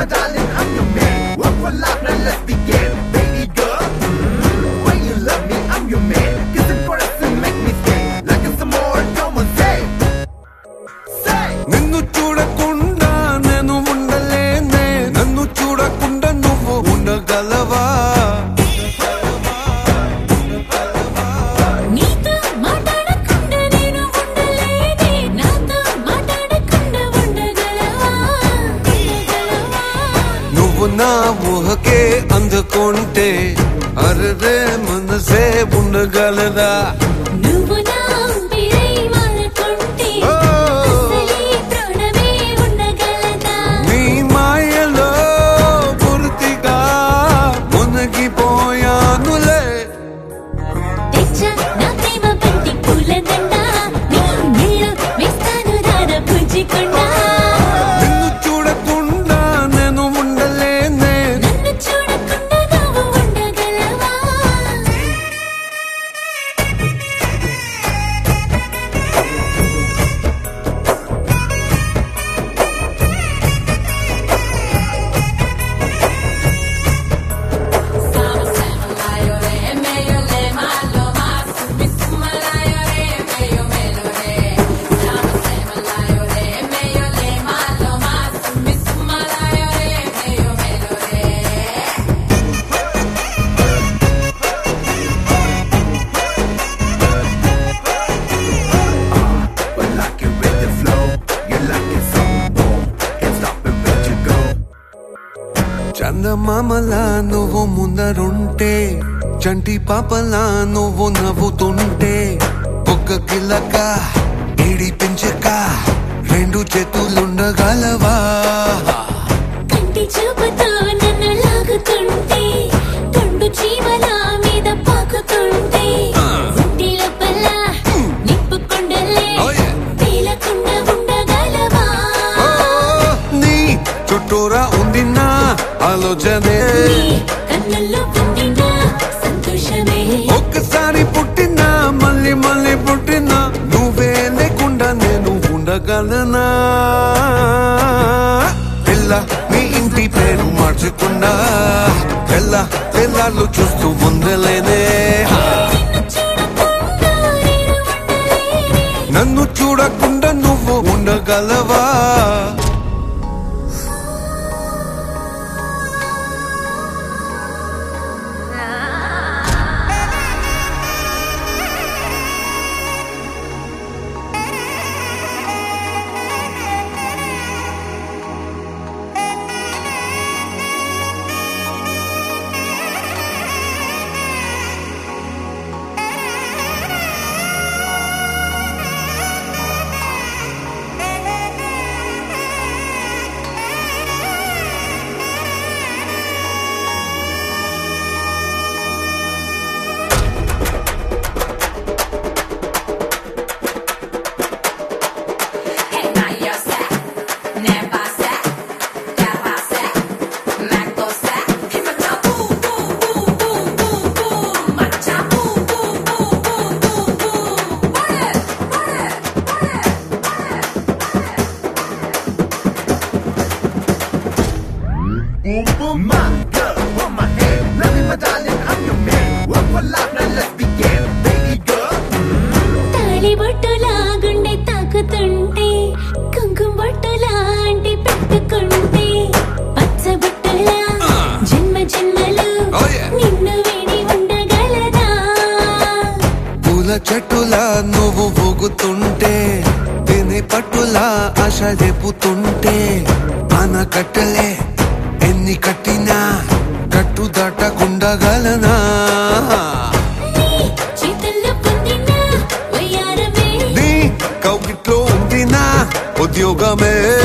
my darling, I'm your man. One for life, now let's begin. Baby girl, mm, when you love me, I'm your man. Kiss and caress and make me stay. Like it's some more, come on, say. Say. నిన్ను చూడకుండా నేను ఉండలేనే నన్ను చూడకుండా నువ్వు ఉండగలవా నీతో మాట్లాడకుండా నేను ఉండలేనే నాతో మాట్లాడకుండా ఉండగలవా ఉండగలవా నువ్వు నా ఊహకే అందుకుంటే అరరే మనసే ఉండగలదా నువ్వు నా ఊపిరై మారుతుంటే ఓ. అసలీ ప్రాణమే ఉండగలదా నీ మాయలో పూర్తిగా మునిగిపోయానులే తెచ్చా నా ప్రేమ బంతి పూలదండ నీ నీళ్ళు వేస్తాను రాధ పుంజికొండా నిన్ను చూడకుండా నేను ఉండలేనే నన్ను చూడకుండా నువ్వు ఉండగలవా But like it with the flow, you're like it's on board. Can't stop it, where you go. చందమామలా నువ్వు ముందరుంటే చంటి పాపలా నువ్వు నవ్వుతుంటే ఒక్క కిలక ఏడి పెంచక రెండు చేతులుండగలవా కంటి చూపుతో నన్ను లాగుతుంటే కొండు చీమల మీద పాకుతుంటే ఒంటి లోపల నిప్పు కొండలే Oh, yeah. తేలకుండా ఉండగలవా ఓ, నీ చుట్టూరా ఉంది నా ఆలోచనే నీ కన్నుల్లో పొందిన సంతోషమే ఒక్కసారి పుట్టినా మళ్ళీ మళ్ళీ పుట్టినా నువ్వే లేకుండా నేను ఉండగలనా పిల్ల నీ ఇంటి పేరు మార్చకుండా పిల్ల పిల్లలు చూస్తూ ఉండలేనే నిన్ను చూడకుండా నన్ను చూడకుండా నేను ఉండలేనే నువ్వు ఉండగలవా Boom, boom, my girl, hold my hand. Love me, my darling, I'm your man. One for life, now let's begin. Baby girl, తాళి బొట్టులా గుండె తాకుతుంటే కుంకుమ బొట్టులా అంటి పెట్టుకుంటే పచ్చ బొట్టులా జన్మ జన్మలు Oh, yeah. నిన్ను వేడి ఉండగలదా పూల చెట్టులా నువ్వు ఊగుతుంటే తిని పట్టులా ఆశ రేపుతుంటే ఆనకట్టలే ఎన్ని కట్టినా కట్టు దాటకుండగలనా నీ చేతుల్లో పొందిన వయ్యారమే నీ కౌగిట్లో ఉంది నా ఉద్యోగమే